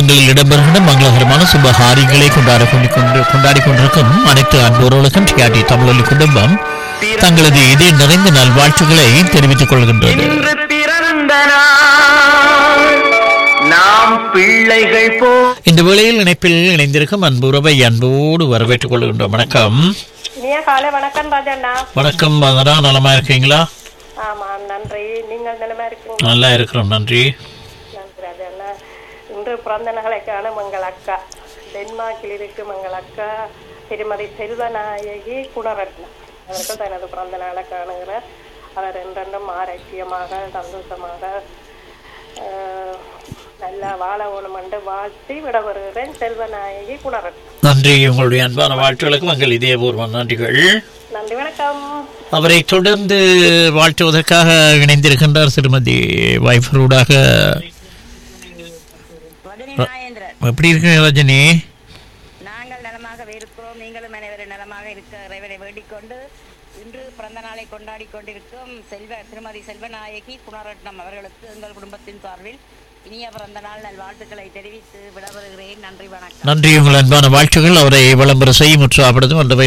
இல்லங்களில் இடம்பெறுகின்ற மங்களகரமான சுபகாரியங்களை கொண்டாடி கொண்டு கொண்டாடி கொண்டிருக்கும் அனைத்து அன்போர்களுக்கும் டிஆர்டி தமிழொலி குடும்பம் தங்களது இதே நிறைந்த நல்வாழ்த்துக்களை தெரிவித்துக் கொள்கின்றது இன்று பிறந்த நாள் நாம் பிள்ளைகள் போ இந்த வேளையில் இணைப்பில் இணைந்திருக்கும் அன்பு உறவை அன்போடு வரவேற்றுக் கொள்கின்றோம் வணக்கம் இனிய காலை வணக்கம் ராஜண்ணா வணக்கம் மகரா நலமா இருக்கீங்களா ஆமா நன்றி நீங்கள் நிலைமை இருக்கீங்க நல்லா இருக்கிறோம் நன்றி நன்றி ராஜண்ணா இன்று பிறந்த நாளை காணும் எங்கள் அக்கா டென்மார்க்கில் இருக்கும் எங்கள் அக்கா திருமதி செல்வநாயகி குணரத்னம் அவர்கள் தனது பிறந்த நாளை காணுகிற அவர் என்றென்றும் ஆரோக்கியமாக சந்தோஷமாக ஆஹ், நல்லா வாழ வேணும் என்று வாழ்த்தி விட வருகிறேன் செல்வநாயகி குணரத்னம் நன்றி உங்களுடைய அன்பான வாழ்த்துக்களுக்கு உங்கள் இதயபூர்வம் நன்றிகள் நன்றி வணக்கம் அவரை தொடர்ந்து வாழ்த்துவதற்காக இணைந்திருக்கின்றார் திருமதி வைஃபரூடாக ரஜினி நாயேந்திரன் எப்படி இருக்கு ரஜினி நாங்கள் நலமாக இருக்கிறோம் நீங்களும் அனைவரும் நலமாக இருக்க இறைவனை வேண்டிக் கொண்டு இன்று பிறந்த நாளை கொண்டாடி கொண்டிருக்கும் செல்வ திருமதி செல்வநாயகி குணரட்னம் அவர்களுக்கு எங்கள் குடும்பத்தின் சார்பில் இனிய பிறந்த நாள் நல்வாழ்த்துக்களை தெரிவித்து விடவருகிறேன் நன்றி வணக்கம் நன்றி உங்கள் அன்பான வாழ்த்துக்கள் அவரை விளம்பர செய்யும் உற்சாகப்படுத்தும் அந்த